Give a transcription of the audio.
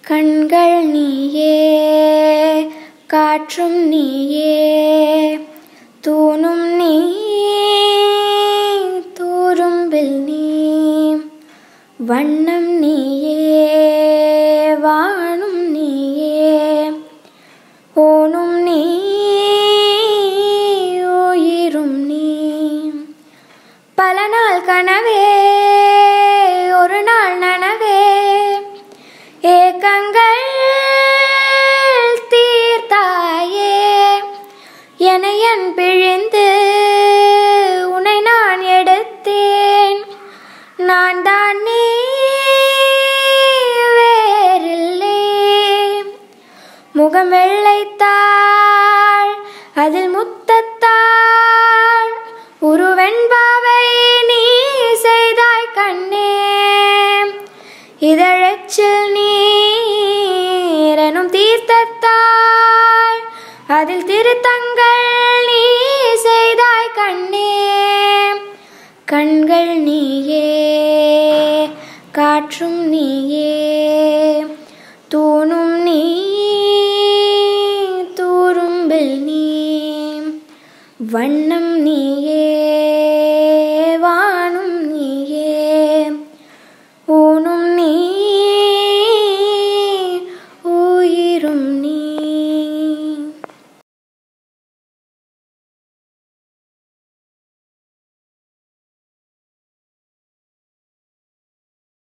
கண்கள் நீயே காற்றும் நீயே தூணும் நீ தூரும்பில் நீ வண்ணம் நீயே வானும் நீயே ஓனும் நீ உயிரும் நீ பல நாள் கனவே ஒரு நாள் நனவே ஏக்கங்கள் தீர்த்தாயே எனையன் பிழிந்து உன்னை நான் எடுத்தேன் நான் தான் நீ வேறில்லை முகம் வெள்ளைத்தாள் அதில் முத்தத்தாள் உருவெண்பாவை நீ செய்தாய் கண்ணே இதழச்சில் நீரெனும் தீர்த்தத்தாள் அதில் திருத்தங்கள் நீ செய்தாய் கண்ணே கண்கள் நீயே காற்றும் நீயே தூணும் நீ தூரும்பில் நீ வண்ணம் நீயே வானும் நீயே ஊனும் நீ உயிரும்